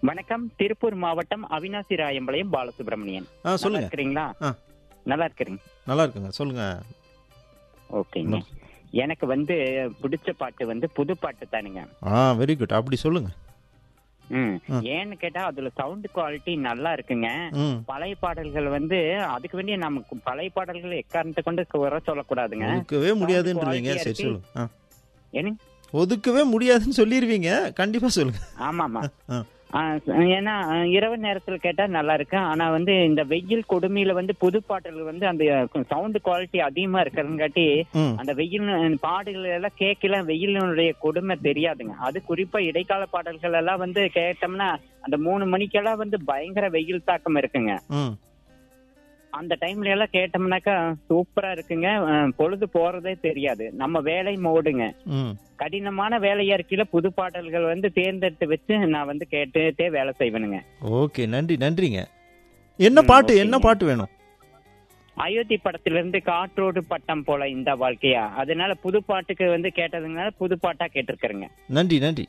வணக்கம் திருப்பூர் மாவட்டம் அவினாசி ராயம்பாளையம் பாலசுப்ரமணியன் ஆ நல்லா சொல்லுங்க இருக்கிறீங்களா ஆ. நல்லா இருக்கிறீங்க நல்லா இருக்குங்க சொல்லுங்க ஓகேங்க எனக்கு வந்து பிடிச்ச பாட்டு வந்து புது பாட்டு தானுங்க ஆ வெரி குட் அப்படி சொல்லுங்க ம் ஆ. ஏன்னு கேட்டா அதுல சவுண்ட் குவாலிட்டி நல்லா இருக்குங்க ம் பழைய பாடல்கள் வந்து அதுக்கு வேண்டிய நமக்கு பழைய பாடல்கள் எக்காரணத்தை கொண்டு குறை சொல்லக்கூடாதுங்க ஒதுக்கவே முடியாதுன்றீங்க quality-ஆ சரி இருக்கு. சொல்லுங்க ஆ. ஏனுங்க ஒதுக்கவே முடியாதுன்னு சொல்லிடுவீங்க கண்டிப்பா சொல்லுங்க ஆமாமா ஆ. ஆ, ஏன்னா ஆ, இரவு நேரத்துல கேட்டா நல்லா இருக்கு ஆனா வந்து இந்த வெயில் கொடுமையில வந்து புது பாடல்கள் வந்து அந்த சவுண்ட் குவாலிட்டி அதிகமா இருக்கிறதுங்காட்டி ம் அந்த வெயில் பாடல்கள் எல்லாம் கேட்கல வெயிலினுடைய கொடுமை தெரியாதுங்க அது குறிப்பா இடைக்கால பாடல்கள் எல்லாம் வந்து கேட்டோம்னா அந்த மூணு மணிக்கெல்லாம் வந்து பயங்கர வெயில் தாக்கம் இருக்குங்க ம் அந்த டைம்ல எல்லாம் கேட்டோம்னாக்கா சூப்பரா இருக்குங்க அஹ், பொழுது போறதே தெரியாது நம்ம வேலை மோடுங்க ம் கடினமான வேலையா இருக்கையில புது பாடல்கள் வந்து தேர்ந்தெடுத்து வச்சு நான் வந்து கேட்டுட்டே வேலை செய்வேனுங்க ஓகே நன்றி நன்றிங்க என்ன பாட்டு ஓகேங்க. என்ன பாட்டு வேணும் அயோத்தி படத்துல இருந்து காற்றோடு பட்டம் போல இந்த வாழ்க்கையா அதனால புது பாட்டுக்கு வந்து கேட்டதுனால புது பாட்டா கேட்டிருக்கிறேங்க நன்றி நன்றி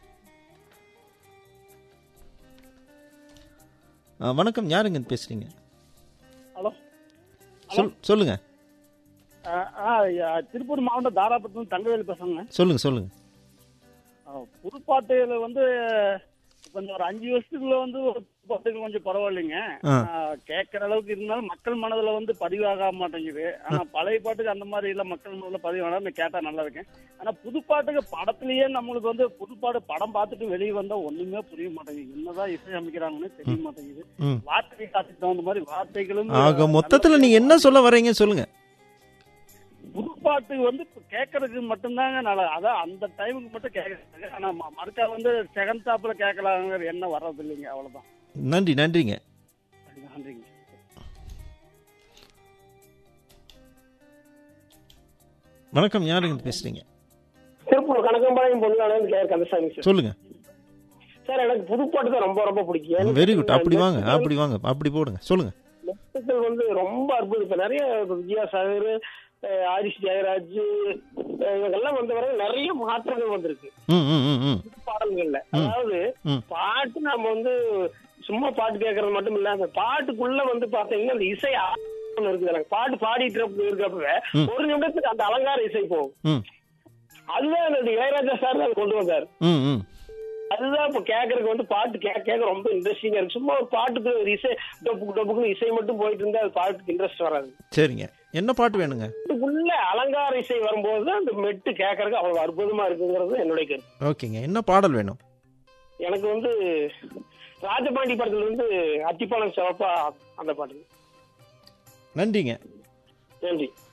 ஆ, வணக்கம் யாருங்க பேசுறீங்க ஹலோ சொல் சொல்லுங்க ஆ, ஆ, யா, திருப்பூர் மாவட்டம் தாராபுரத்துல தங்கவேலு பேசுறேங்க சொல்லுங்க சொல்லுங்க ஆ, புதுப்பாட்டுல வந்து கொஞ்சம் ஒரு அஞ்சு வருஷத்துக்குள்ள வந்து ஒரு பாட்டுகள் கொஞ்சம் பரவாயில்லைங்க ஆ. ஆ, கேட்கற அளவுக்கு இருந்தாலும் மக்கள் மனதுல வந்து பதிவாக மாட்டேங்குது ஆனா பழைய பாட்டுக்கு அந்த மாதிரி இல்ல மக்கள் மனதுல பதிவாக கேட்டா நல்லா இருக்கேன் ஆனா புது பாட்டுக்கு படத்துலயே நம்மளுக்கு வந்து புதுப்பாடு படம் பார்த்துட்டு வெளியே வந்தா ஒண்ணுமே புரிய மாட்டேங்குது என்னதான் இசை அமைக்கிறாங்கன்னு தெரிய மாட்டேங்குது ம் வார்த்தை காத்துக்கு தகுந்த மாதிரி வார்த்தைகளும் ஆக மொத்தத்துல நீங்க என்ன சொல்ல வர்றீங்க சொல்லுங்க புதுப்பாட்டு வந்து இப்ப கேட்கறதுக்கு மட்டும்தாங்க நல்லா அதான் அந்த டைமுக்கு மட்டும் கேட்கறாங்க ஆனா ம- மறுக்கா வந்து செகண்ட் டாப்ல கேட்கலாங்கிற எண்ணம் வர்றது இல்லைங்க அவ்வளவுதான் நன்றி நன்றிங்க நன்றிங்க வணக்கம் யாருங்க பேசுறீங்க திருப்பூர் கணக்கம்பாளையம் பொண்ணு கேர் கந்தசாமி சார் சொல்லுங்க சார் எனக்கு புதுப்பாட்டு தான் ரொம்ப ரொம்ப பிடிக்கும் வெரி குட் அப்படி வாங்க அப்படி வாங்க அப்படி போடுங்க சொல்லுங்க மெட்டுக்கள் வந்து ரொம்ப அற்புதம் இப்ப நிறைய இப்ப வித்யாசாகர் அஹ், ஹாரிஸ் ஜெயராஜ் அஹ், இவங்கெல்லாம் வந்த வரை நிறைய மாற்றங்கள் வந்திருக்கு ம் ம் ம் ம் புது பாடல்கள்ல ம். அதாவது ம். பாட்டு நாம வந்து சும்மா பாட்டு கேட்கறது மட்டும் இல்ல அந்த பாட்டுக்குள்ள வந்து பாத்தீங்கன்னா அந்த இசை ஆழம் இருக்குது எனக்கு பாட்டு பாடிட்டு இருக்க- இருக்கப்பவே ம். ஒரு நிமிடத்துக்கு அந்த அலங்கார இசை போகும் ம் அதுதான் அந்த இளையராஜா சார் தான் கொண்டு வந்தார் ம் ம் அதுதான் இப்ப கேக்குறதுக்கு வந்து பாட்டு கேட்க கேட்க ரொம்ப இன்ட்ரெஸ்டிங்கா இருக்கு சும்மா ஒரு பாட்டுக்கு ஒரு இசை டொப்புக்கு டொப்புக்குன்னு இசை மட்டும் போயிட்டு இருந்தா அது பாட்டுக்கு இன்ட்ரெஸ்ட் வராது சரிங்க என்ன பாட்டு வேணுங்க உள்ள அலங்கார இசை வரும்போது தான் அந்த மெட்டு கேட்கறதுக்கு அவ்வளவு அற்புதமா இருக்குங்கிறது என்னுடைய கருத்து ஓகேங்க என்ன பாடல் வேணும் எனக்கு வந்து ராஜபாண்டி படத்துல இருந்து அத்திப்பாளம் சிவப்பா அந்த பாட்டு நன்றிங்க நன்றி